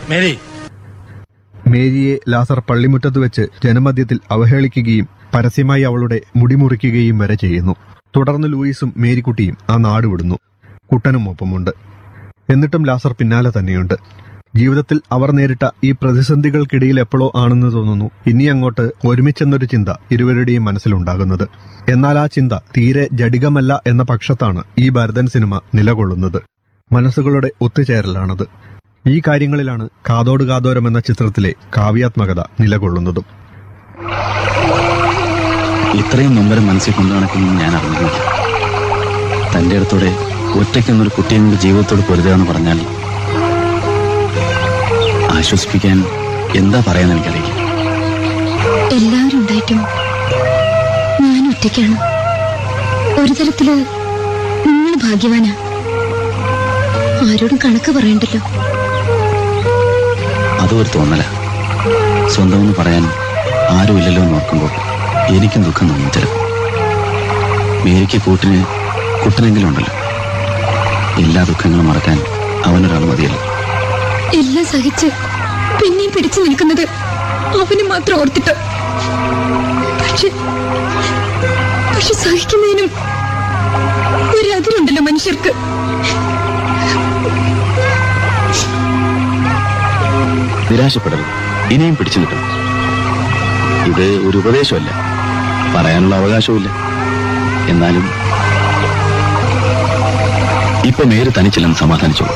Mary മേരിയെ ലാസർ പള്ളിമുറ്റത്ത് വെച്ച് ജനമധ്യത്തിൽ അവഹേളിക്കുകയും പരസ്യമായി അവളുടെ മുടിമുറിക്കുകയും വരെ ചെയ്യുന്നു തുടർന്ന് ലൂയിസും മേരിക്കുട്ടിയും ആ നാട് വിടുന്നു കുട്ടനും ഒപ്പമുണ്ട് എന്നിട്ടും ലാസർ പിന്നാലെ തന്നെയുണ്ട് ജീവിതത്തിൽ അവർ നേരിട്ട ഈ പ്രതിസന്ധികൾക്കിടയിൽ എപ്പോഴോ ആണെന്ന് തോന്നുന്നു ഇനി അങ്ങോട്ട് ഒരുമിച്ചെന്നൊരു ചിന്ത ഇരുവരുടെയും മനസ്സിലുണ്ടാകുന്നത് എന്നാൽ ആ ചിന്ത തീരെ ജഡികമല്ല എന്ന പക്ഷത്താണ് ഈ ഭരതൻ സിനിമ നിലകൊള്ളുന്നത് മനസ്സുകളുടെ ഒത്തുചേരലാണത് ഈ കാര്യങ്ങളിലാണ് കാതോട് കാതോരം എന്ന ചിത്രത്തിലെ കാവ്യാത്മകത നിലകൊള്ളുന്നതും ഇത്രയും നൊമ്പരം മനസ്സിൽ കൊണ്ടു നടക്കുന്നു ഞാൻ അറിഞ്ഞില്ല തന്റെ അടുത്തോടെ ഒറ്റയ്ക്കെന്നൊരു കുട്ടിയും കൂടി ജീവിതത്തോട് പൊരുതുക എന്ന് പറഞ്ഞാൽ ആശ്വസിപ്പിക്കാൻ എന്താ പറയാന്ന് എനിക്കറിയില്ല എല്ലാവരും ഉണ്ടായിട്ടും ഞാൻ ഒറ്റയ്ക്കാണ് ഒരു തരത്തില് നിങ്ങൾ ഭാഗ്യവാനാ ആരോടും കണക്ക് പറയണ്ടല്ലോ അതും ഒരു തോന്നല സ്വന്തമെന്ന് പറയാൻ ആരുമില്ലല്ലോ എന്ന് ഓർക്കുമ്പോൾ എനിക്കും ദുഃഖം തോന്നും ചിലപ്പോൾ മേരിക്ക് കൂട്ടിന് കുട്ടനെങ്കിലും ഉണ്ടല്ലോ എല്ലാ ദുഃഖങ്ങളും മറക്കാൻ അവനൊരാൾ മതിയല്ലോ എല്ലാം സഹിച്ച് പിന്നെയും പിടിച്ചു നിൽക്കുന്നത് അവന് മാത്രം ഓർത്തിട്ട് പക്ഷെ പക്ഷെ സഹിക്കുന്നതിനും ഒരു അതിരുണ്ടല്ലോ മനുഷ്യർക്ക് നിരാശപ്പെടരുത് ഇനിയും പിടിച്ചു നിൽക്കണം ഇത് ഒരു ഉപദേശമല്ല പറയാനുള്ള അവകാശവുമില്ല എന്നാലും ഇപ്പൊ നേര് തനിച്ചില്ലെന്ന് സമാധാനിച്ചോളൂ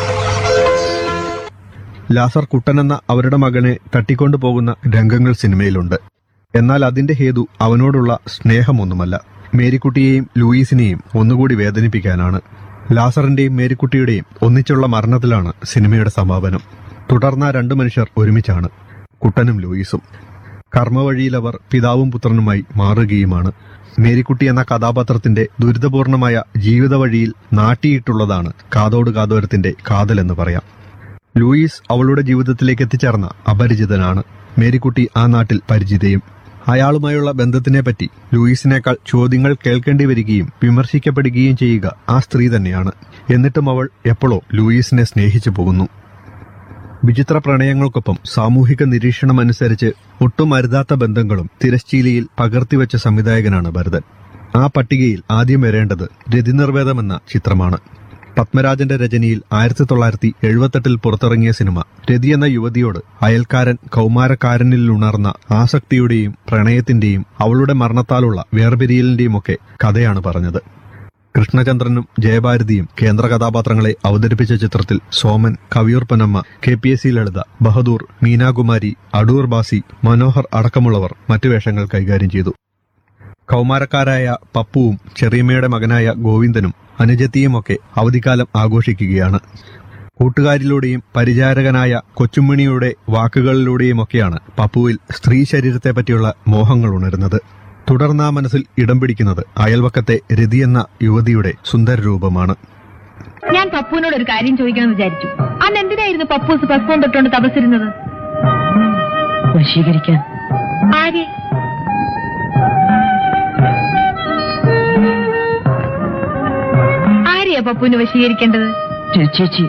ലാസർ കുട്ടനെന്ന അവരുടെ മകനെ തട്ടിക്കൊണ്ടു പോകുന്ന രംഗങ്ങൾ സിനിമയിലുണ്ട് എന്നാൽ അതിന്റെ ഹേതു അവനോടുള്ള സ്നേഹമൊന്നുമല്ല മേരിക്കുട്ടിയെയും ലൂയിസിനെയും ഒന്നുകൂടി വേദനിപ്പിക്കാനാണ് ലാസറിന്റെയും മേരിക്കുട്ടിയുടെയും ഒന്നിച്ചുള്ള മരണത്തിലാണ് സിനിമയുടെ സമാപനം തുടർന്ന രണ്ടു മനുഷ്യർ ഒരുമിച്ചാണ് കുട്ടനും ലൂയിസും കർമ്മവഴിയിൽ അവർ പിതാവും പുത്രനുമായി മാറുകയുമാണ് മേരിക്കുട്ടി എന്ന കഥാപാത്രത്തിന്റെ ദുരിതപൂർണമായ ജീവിത വഴിയിൽ നാട്ടിയിട്ടുള്ളതാണ് കാതോട് കാതോരത്തിന്റെ കാതലെന്ന് പറയാം ലൂയിസ് അവളുടെ ജീവിതത്തിലേക്ക് എത്തിച്ചേർന്ന അപരിചിതനാണ് മേരിക്കുട്ടി ആ നാട്ടിൽ പരിചിതയും അയാളുമായുള്ള ബന്ധത്തിനെപ്പറ്റി ലൂയിസിനേക്കാൾ ചോദ്യങ്ങൾ കേൾക്കേണ്ടി വരികയും വിമർശിക്കപ്പെടുകയും ചെയ്യുക ആ സ്ത്രീ തന്നെയാണ് എന്നിട്ടും അവൾ എപ്പോഴോ ലൂയിസിനെ സ്നേഹിച്ചു പോകുന്നു വിചിത്ര പ്രണയങ്ങൾക്കൊപ്പം സാമൂഹിക നിരീക്ഷണം അനുസരിച്ച് ഒട്ടും അരുതാത്ത ബന്ധങ്ങളും തിരശ്ശീലയിൽ പകർത്തിവെച്ച സംവിധായകനാണ് ഭരതൻ ആ പട്ടികയിൽ ആദ്യം വരേണ്ടത് രതിനിർവേദം എന്ന ചിത്രമാണ് പത്മരാജന്റെ രചനയിൽ ആയിരത്തി തൊള്ളായിരത്തി എഴുപത്തെട്ടിൽ പുറത്തിറങ്ങിയ സിനിമ രതി എന്ന യുവതിയോട് അയൽക്കാരൻ കൗമാരക്കാരനിൽ ഉണർന്ന ആസക്തിയുടെയും പ്രണയത്തിന്റെയും അവളുടെ മരണത്താലുള്ള വേർപിരിയലിന്റെയും ഒക്കെ കഥയാണ് പറഞ്ഞത് കൃഷ്ണചന്ദ്രനും ജയഭാരതിയും കേന്ദ്ര കഥാപാത്രങ്ങളെ അവതരിപ്പിച്ച ചിത്രത്തിൽ Soman Kaviyoor Ponnamma K P S C Lalitha Bahadoor Meenakumari Adoor Bhasi Manohar അടക്കമുള്ളവർ മറ്റു വേഷങ്ങൾ കൈകാര്യം ചെയ്തു കൗമാരക്കാരായ പപ്പുവും ചെറിയമ്മയുടെ മകനായ ഗോവിന്ദനും അനുജത്തിയുമൊക്കെ അവധിക്കാലം ആഘോഷിക്കുകയാണ് കൂട്ടുകാരിലൂടെയും പരിചാരകനായ കൊച്ചുമണിയുടെ വാക്കുകളിലൂടെയുമൊക്കെയാണ് പപ്പുവിൽ സ്ത്രീ ശരീരത്തെ പറ്റിയുള്ള മോഹങ്ങൾ ഉണരുന്നത് തുടർന്ന് ആ മനസ്സിൽ ഇടം പിടിക്കുന്നത് അയൽവക്കത്തെ രതി എന്ന യുവതിയുടെ സുന്ദര രൂപമാണ് ഞാൻ പപ്പുവിനോട് ഒരു കാര്യം ചോദിക്കണമെന്ന് വിചാരിച്ചു അന്ന് എന്തിനായിരുന്നു പപ്പൂസ് പസ്പോൺ തൊട്ടുകൊണ്ട് തപസ്സിരുന്നത് വശീകരിക്കാൻ ആരെ ആരെയാ പപ്പുവിനെ വശീകരിക്കേണ്ടത് ചേച്ചി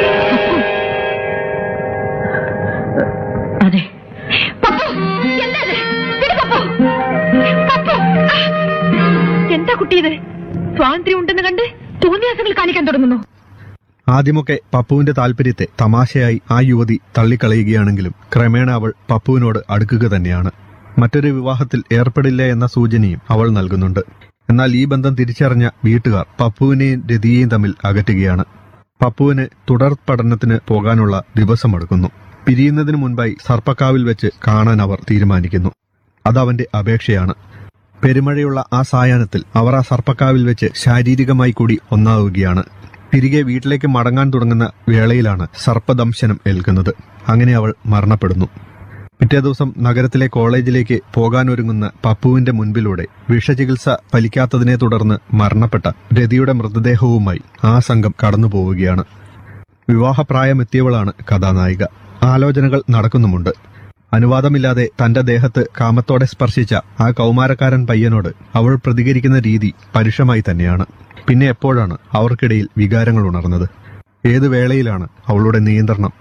അതെ പപ്പു എന്താ ഇത്? വിട് പപ്പു പപ്പു ആ! എന്താ കുട്ടി ഇത് സ്വാതന്ത്ര്യം ഉണ്ടെന്ന് കണ്ട് തോന്നിയാസങ്ങൾ കാണിക്കാൻ തുടങ്ങുന്നു ആദ്യമൊക്കെ പപ്പുവിന്റെ താല്പര്യത്തെ തമാശയായി ആ യുവതി തള്ളിക്കളയുകയാണെങ്കിലും ക്രമേണ അവൾ പപ്പുവിനോട് അടുക്കുക തന്നെയാണ് മറ്റൊരു വിവാഹത്തിൽ ഏർപ്പെടില്ല എന്ന സൂചനയും അവൾ നൽകുന്നുണ്ട് എന്നാൽ ഈ ബന്ധം തിരിച്ചറിഞ്ഞ വീട്ടുകാർ പപ്പുവിനെയും രതിയെയും തമ്മിൽ അകറ്റുകയാണ് പപ്പുവിന് തുടർ പഠനത്തിന് പോകാനുള്ള ദിവസമെടുക്കുന്നു പിരിയുന്നതിന് മുൻപായി സർപ്പക്കാവിൽ വെച്ച് കാണാൻ അവർ തീരുമാനിക്കുന്നു അതവന്റെ അപേക്ഷയാണ് പെരുമഴയുള്ള ആ സായാഹ്നത്തിൽ അവർ ആ സർപ്പക്കാവിൽ വെച്ച് ശാരീരികമായി കൂടി ഒന്നാവുകയാണ് തിരികെ വീട്ടിലേക്ക് മടങ്ങാൻ തുടങ്ങുന്ന വേളയിലാണ് സർപ്പദംശനം ഏൽക്കുന്നത് അങ്ങനെ അവൾ മരണപ്പെടുന്നു പിറ്റേ ദിവസം നഗരത്തിലെ കോളേജിലേക്ക് പോകാനൊരുങ്ങുന്ന പപ്പുവിന്റെ മുൻപിലൂടെ വിഷചികിത്സ ഫലിക്കാത്തതിനെ തുടർന്ന് മരണപ്പെട്ട രതിയുടെ മൃതദേഹവുമായി ആ സംഘം കടന്നു പോവുകയാണ് വിവാഹപ്രായമെത്തിയവളാണ് കഥാനായിക ആലോചനകൾ നടക്കുന്നുമുണ്ട് അനുവാദമില്ലാതെ തന്റെ ദേഹത്ത് കാമത്തോടെ സ്പർശിച്ച ആ കൗമാരക്കാരൻ പയ്യനോട് അവൾ പ്രതികരിക്കുന്ന രീതി പരുഷമായി തന്നെയാണ് പിന്നെ എപ്പോഴാണ് അവർക്കിടയിൽ വികാരങ്ങൾ ഉണർന്നത് ഏത് വേളയിലാണ് അവളുടെ നിയന്ത്രണം